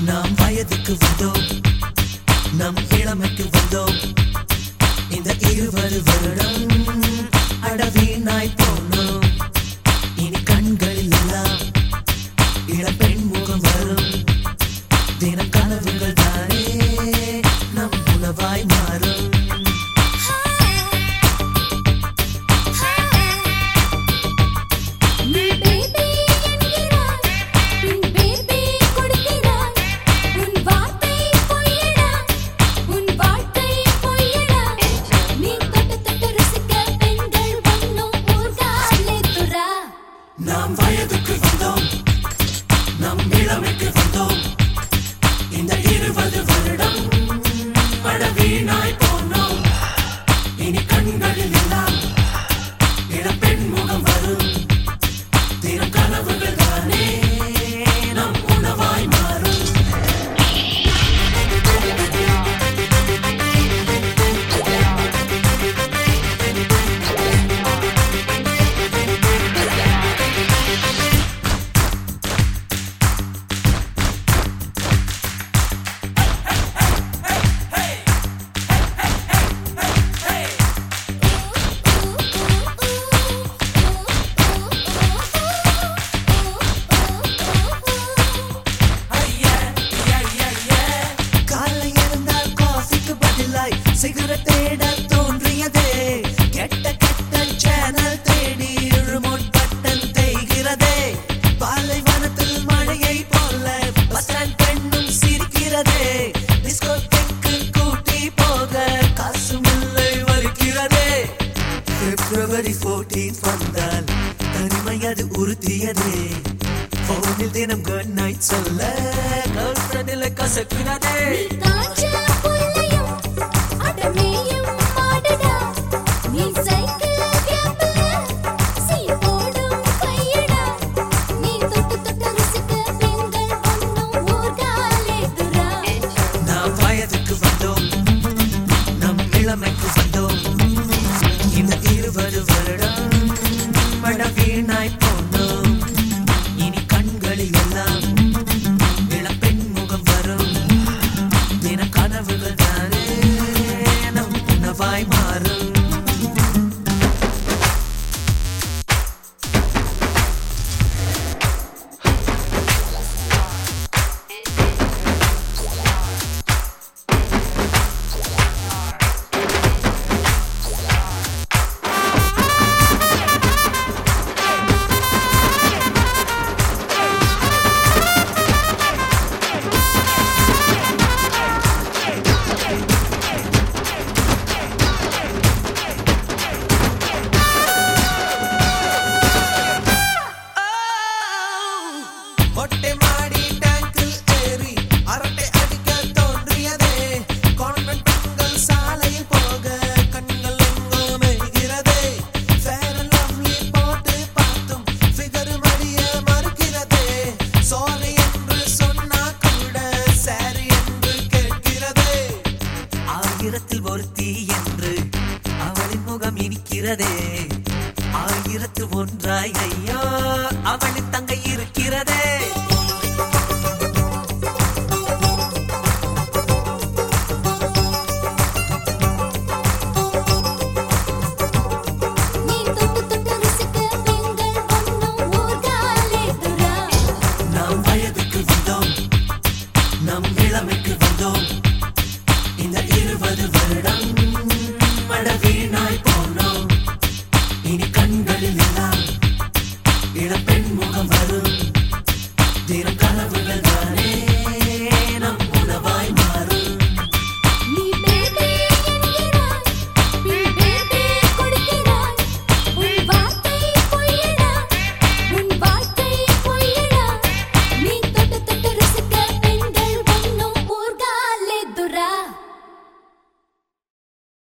நாம் வயதுக்கு வந்தோம் நம் இளமைக்கு வந்தோம் இந்த இருபது வருடம் அடவீனாய் போனோம் இனி கண்களில் எல்லாம் இளம்பெண் முகம் வரும் தினம் கனவுகள் தானே நம் உணவாய் மாறும் நீ பேபி என்கிறாய் உன் பேபி கொடுக்கிறாய் உன் வார்த்தை பொய்யடா உன் வாழ்க்கை பொய்யடா நீ தொட்டு தொட்டு ரசிக்க பெண்கள் வண்ணம் ஊர்காலே துரா நாம் வயதுக்கு வந்தோம் நம் இளமைக்கு வந்தோம் இந்த இருபது வருடம் மழவீனாய் போனோம் இனி கண்களில் எல்லாம் இளப்பெண் முகம் வரும் தினம் கனவுகள் தானே நம் உணவாய் மாறும் காலை எழுந்தால் காஃபிக்கு பதிலாய் சிகரெட் தேட தோன்றியதே கெட்ட கெட்ட சேனல் தேடி ரிமோட் பட்டன் தேய்கிறதே பாலைவனத்தில் மழையை போல பஸ் ஸ்டாண்ட் பெண்ணும் சிரிக்கிறதே டிஸ்கோ டெக்கு கூட்டி போக காசும் இல்லை வலிக்கிறதே பிப்ரவரி 14 வந்தால் தனிமை அது உறுத்தியதே போனில் தினம் குட் நைட் சொல்ல கேர்ள் ஃப்ரெண்டில் கசக்குனதே காஞ்ச புல்லையும் அடமேயும் மாடடா நீ சைக்கிள் கேப்ல சீ போடும் கையடா நீ தொட்டு தொட்டு ரசிக்க பெண்கள் வண்ணம் ஊர்காலே துரா நாம் வயதுக்கு வந்தோம் நம் இளமைக்கு வந்தோம் இந்த இருபது வருடம் மட வீணாய் போனோம் இனி கண்களில் எல்லாம் இளப்பெண் முகம் வரும் தின கனவுகள் தானே நம் உணவாய் மாறும் மொட்டை மாடி டேங்கில் ஏறி அரட்டை அடிக்க தோன்றியதே கான்வென்ட் பெண்கள் சாலையில் போக கண்கள் எங்கோ மெய்கிறதே ஃபேர் அண்ட் லவ்லி போட்டு பார்த்தும் ஃபிகர் மடிய மறுக்கிறதே சாரி என்று சொன்னா கூட சாரி என்று கேட்கிறதே ஆயிரத்தில் ஒருத்தி என்று அவளின் முகம் இனிக்கிறதே ஆயிரத்து ஒன்றாய் ஐயா